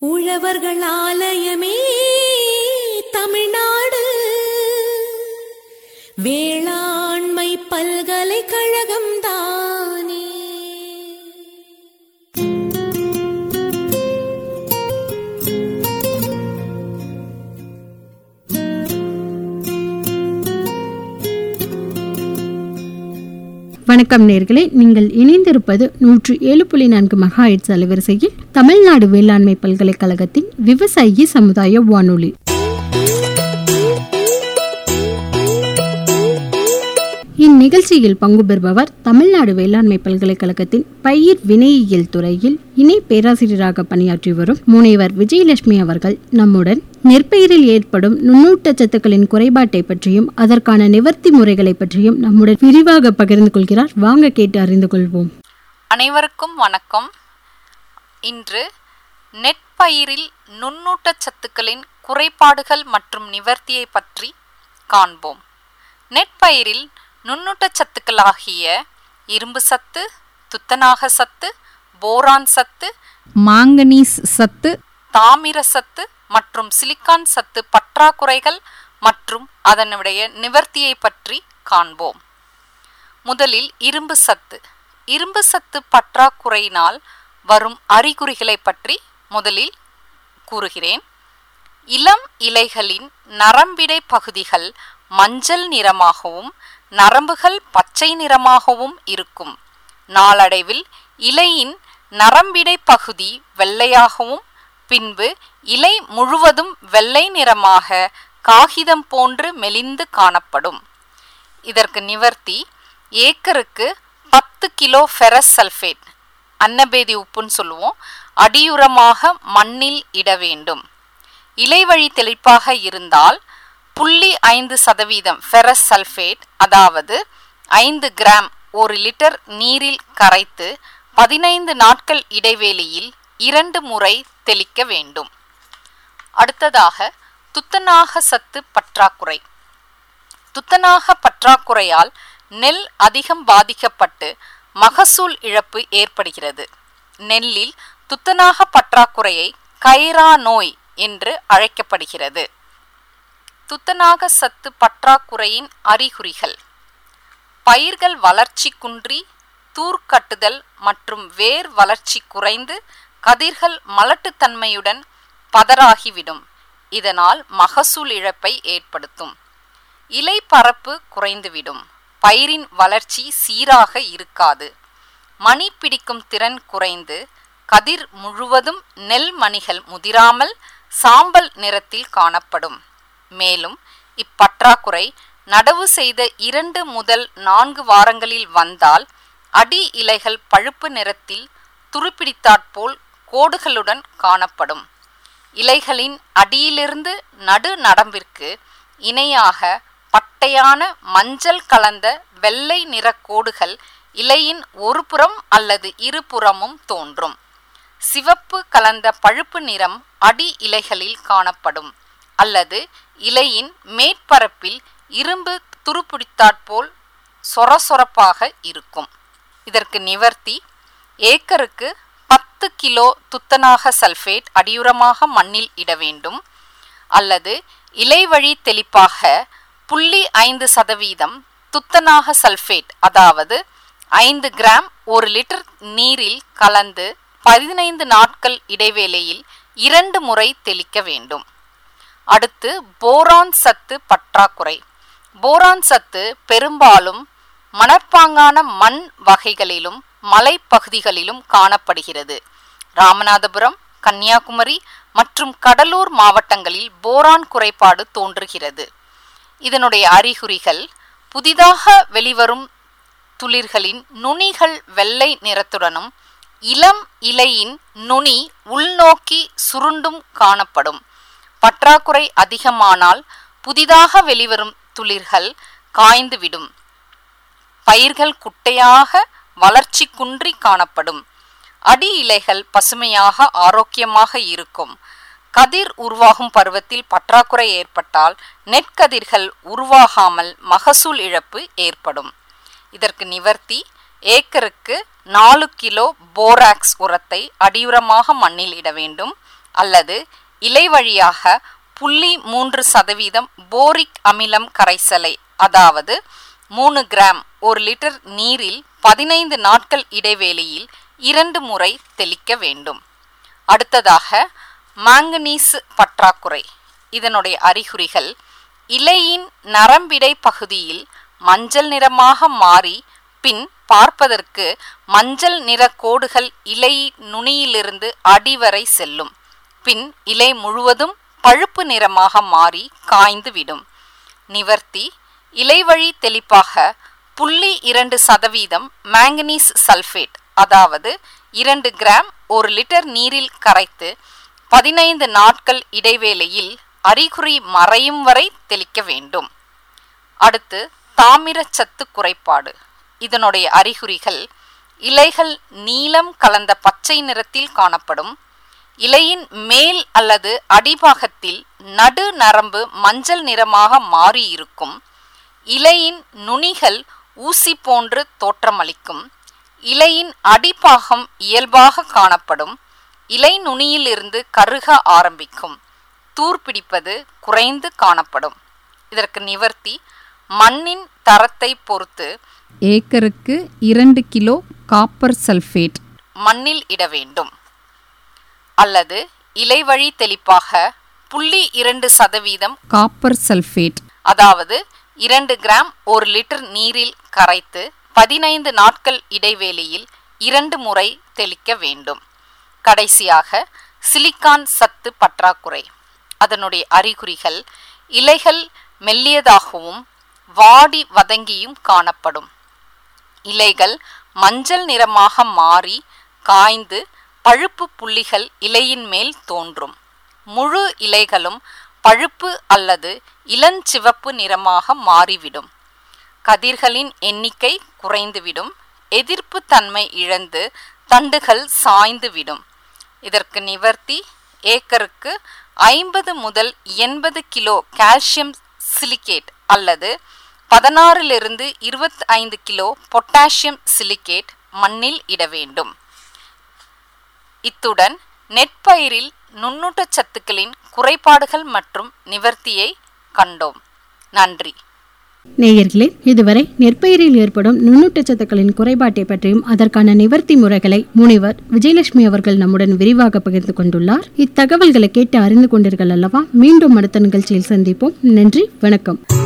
உழவர்கள் ஆலயமே தமிழ்நாடு வேளாண்மை பல்கலைக்கழகம் தானே வணக்கம் நேர்களே நீங்கள் இணைந்திருப்பது நூற்று ஏழு புள்ளி நான்கு மகாஹெட்ஸ் அலைவரிசையில் தமிழ்நாடு வேளாண்மை பல்கலைக்கழகத்தின் விவசாயி சமுதாய வானொலி இந்நிகழ்ச்சியில் பங்கு பெறுபவர் தமிழ்நாடு வேளாண்மை பல்கலைக்கழகத்தின் பயிர் வினையியல் துறையில் இணை பேராசிரியராக பணியாற்றி வரும் முனைவர் விஜயலட்சுமி அவர்கள் நம்முடன் நெற்பயிரில் ஏற்படும் நுண்ணூட்ட சத்துக்களின் குறைபாட்டை பற்றியும் அதற்கான நிவர்த்தி முறைகளை பற்றியும் நம்முடன் விரிவாக பகிர்ந்து கொள்கிறார் வாங்க கேட்டு அறிந்து கொள்வோம் அனைவருக்கும் வணக்கம் இன்று நெற்பயிரில் நுண்ணூட்டச் சத்துக்களின் குறைபாடுகள் மற்றும் நிவர்த்தியை பற்றி காண்போம் நெற்பயிரில் நுண்ணூட்டச் சத்துக்களாகிய இரும்பு சத்து துத்தநாக சத்து போரான் சத்து மாங்கனீஸ் சத்து தாமிர சத்து மற்றும் சிலிக்கான் சத்து பற்றாக்குறைகள் மற்றும் அதனுடைய நிவர்த்தியை பற்றி காண்போம் முதலில் இரும்பு சத்து இரும்பு சத்து பற்றாக்குறையினால் வரும் அறிகுறிகளை பற்றி முதலில் கூறுகிறேன் இளம் இலைகளின் நரம்பிடை பகுதிகள் மஞ்சள் நிறமாகவும் நரம்புகள் பச்சை நிறமாகவும் இருக்கும் நாளடைவில் இலையின் நரம்பிடை பகுதி வெள்ளையாகவும் பின்பு இலை முழுவதும் வெள்ளை நிறமாக காகிதம் போன்று மெலிந்து காணப்படும் இதற்கு நிவர்த்தி ஏக்கருக்கு பத்து கிலோ ஃபெரஸ் சல்ஃபேட் அன்னபேதி உப்புன்னு சொல்லுவோம் அடியுரமாக மண்ணில் இட வேண்டும் இலைவழி தெளிப்பாக இருந்தால் புள்ளி ஐந்து சதவீதம் ஃபெரஸ் சல்ஃபேட் அதாவது ஐந்து கிராம் ஒரு லிட்டர் நீரில் கரைத்து பதினைந்து நாட்கள் இடைவேளையில் இரண்டு முறை தெளிக்க வேண்டும் அடுத்ததாக துத்தநாக சத்து பற்றாக்குறை துத்தநாக பற்றாக்குறையால் நெல் அதிகம் பாதிக்கப்பட்டு மகசூல் இழப்பு ஏற்படுகிறது நெல்லில் துத்தநாக பற்றாக்குறையை கைரா நோய் என்று அழைக்கப்படுகிறது துத்தநாக சத்து பற்றாக்குறையின் அறிகுறிகள் பயிர்கள் வளர்ச்சி குன்றி தூர்க்கட்டுதல் மற்றும் வேர் வளர்ச்சி குறைந்து கதிர்கள் மலட்டுத்தன்மையுடன் பதறாகிவிடும் இதனால் மகசூல் இழப்பை ஏற்படுத்தும் இலை பரப்பு குறைந்துவிடும் பயிரின் வளர்ச்சி சீராக இருக்காது மணி பிடிக்கும் திறன் குறைந்து கதிர் முழுவதும் நெல் மணிகள் முதிராமல் சாம்பல் நிறத்தில் காணப்படும் மேலும் இப்பற்றாக்குறை நடவு செய்த இரண்டு முதல் நான்கு வாரங்களில் வந்தால் அடி இலைகள் பழுப்பு நிறத்தில் துருப்பிடித்தாற்போல் கோடுகளுடன் காணப்படும் இலைகளின் அடியிலிருந்து நடு நடம்பிற்கு இணையாக பட்டையான மஞ்சள் கலந்த வெள்ளை நிற கோடுகள் இலையின் ஒரு புறம் அல்லது இருபுறமும் தோன்றும் சிவப்பு கலந்த பழுப்பு நிறம் அடி இலைகளில் காணப்படும் அல்லது இலையின் மேற்பரப்பில் இரும்பு துருப்பிடித்தாற்போல் சொரசொரப்பாக இருக்கும் இதற்கு நிவர்த்தி ஏக்கருக்கு பத்து கிலோ துத்தநாக சல்ஃபேட் அடியுரமாக மண்ணில் இட வேண்டும் அல்லது இலைவழி தெளிப்பாக புள்ளி ஐந்து சதவீதம் துத்தநாக சல்ஃபேட் அதாவது ஐந்து கிராம் ஒரு லிட்டர் நீரில் கலந்து பதினைந்து நாட்கள் இடைவேளையில் இரண்டு முறை தெளிக்க வேண்டும் அடுத்து போரான் சத்து பற்றாக்குறை போரான் சத்து பெரும்பாலும் மணற்பாங்கான மண் வகைகளிலும் மலைப்பகுதிகளிலும் காணப்படுகிறது ராமநாதபுரம் கன்னியாகுமரி மற்றும் கடலூர் மாவட்டங்களில் போரான் குறைபாடு தோன்றுகிறது இதனுடைய அறிகுறிகள் புதிதாக வெளிவரும் துளிர்களின் நுனிகள் வெள்ளை நிறத்துடனும் இளம் இலையின் நுனி உள்நோக்கி சுருண்டும் காணப்படும் பற்றாக்குறை அதிகமானால் புதிதாக வெளிவரும் துளிர்கள் காய்ந்துவிடும் பயிர்கள் குட்டையாக வளர்ச்சி குன்றி காணப்படும் அடி இலைகள் பசுமையாக ஆரோக்கியமாக இருக்கும் கதிர் உருவாகும் பருவத்தில் பற்றாக்குறை ஏற்பட்டால் நெற்கதிர்கள் உருவாகாமல் மகசூல் இழப்பு ஏற்படும் இதற்கு நிவர்த்தி ஏக்கருக்கு நாலு கிலோ போராக்ஸ் உரத்தை அடியுரமாக மண்ணில் இட வேண்டும் அல்லது இலை வழியாக புள்ளி மூன்று சதவீதம் போரிக் அமிலம் கரைசலை அதாவது மூணு கிராம் ஒரு லிட்டர் நீரில் பதினைந்து நாட்கள் இடைவேளையில் இரண்டு முறை தெளிக்க வேண்டும் அடுத்ததாக மாங்கனீசு பற்றாக்குறை இதனுடைய அறிகுறிகள் இலையின் நரம்பிடை பகுதியில் மஞ்சள் நிறமாக மாறி பின் பார்ப்பதற்கு மஞ்சள் நிற கோடுகள் இலை நுனியிலிருந்து அடிவரை செல்லும் பின் இலை முழுவதும் பழுப்பு நிறமாக மாறி காய்ந்து விடும் நிவர்த்தி இலைவழி தெளிப்பாக புள்ளி இரண்டு சதவீதம் மாங்கனீஸ் சல்ஃபேட் அதாவது இரண்டு கிராம் ஒரு லிட்டர் நீரில் கரைத்து பதினைந்து நாட்கள் இடைவேளையில் அறிகுறி மறையும் வரை தெளிக்க வேண்டும் அடுத்து தாமிரச்சத்து குறைபாடு இதனுடைய அறிகுறிகள் இலைகள் நீலம் கலந்த பச்சை நிறத்தில் காணப்படும் இலையின் மேல் அல்லது அடிபாகத்தில் நடு நரம்பு மஞ்சள் நிறமாக மாறியிருக்கும் இலையின் நுனிகள் ஊசி போன்று தோற்றமளிக்கும் இலையின் அடிப்பாகம் இயல்பாக காணப்படும் இலை நுனியிலிருந்து கருக ஆரம்பிக்கும் தூர்பிடிப்பது குறைந்து காணப்படும் இதற்கு நிவர்த்தி மண்ணின் தரத்தை பொறுத்து ஏக்கருக்கு இரண்டு கிலோ காப்பர் சல்ஃபேட் மண்ணில் இட வேண்டும் அல்லது இலைவழி தெளிப்பாக புள்ளி இரண்டு சதவீதம் காப்பர் சல்ஃபேட் அதாவது இரண்டு கிராம் ஒரு லிட்டர் நீரில் கரைத்து பதினைந்து நாட்கள் இடைவேளையில் இரண்டு முறை தெளிக்க வேண்டும் கடைசியாக சிலிக்கான் சத்து பற்றாக்குறை அதனுடைய அறிகுறிகள் இலைகள் மெல்லியதாகவும் வாடி வதங்கியும் காணப்படும் இலைகள் மஞ்சள் நிறமாக மாறி காய்ந்து பழுப்பு புள்ளிகள் இலையின் மேல் தோன்றும் முழு இலைகளும் பழுப்பு அல்லது இளஞ்சிவப்பு நிறமாக மாறிவிடும் கதிர்களின் எண்ணிக்கை குறைந்துவிடும் எதிர்ப்பு தன்மை இழந்து தண்டுகள் சாய்ந்துவிடும் இதற்கு நிவர்த்தி ஏக்கருக்கு ஐம்பது முதல் எண்பது கிலோ கால்சியம் சிலிகேட் அல்லது பதினாறிலிருந்து இருபத்தி ஐந்து கிலோ பொட்டாசியம் சிலிகேட் மண்ணில் இட வேண்டும் இத்துடன் நெற்பயிரில் நுண்ணூட்டச் சத்துக்களின் குறைபாடுகள் மற்றும் நிவர்த்தியை கண்டோம் நன்றி நேயர்களே இதுவரை நெற்பயிரில் ஏற்படும் நுண்ணூட்டச்சத்துக்களின் குறைபாட்டை பற்றியும் அதற்கான நிவர்த்தி முறைகளை முனைவர் விஜயலட்சுமி அவர்கள் நம்முடன் விரிவாக பகிர்ந்து கொண்டுள்ளார் இத்தகவல்களை கேட்டு அறிந்து கொண்டீர்கள் அல்லவா மீண்டும் அடுத்த நிகழ்ச்சியில் சந்திப்போம் நன்றி வணக்கம்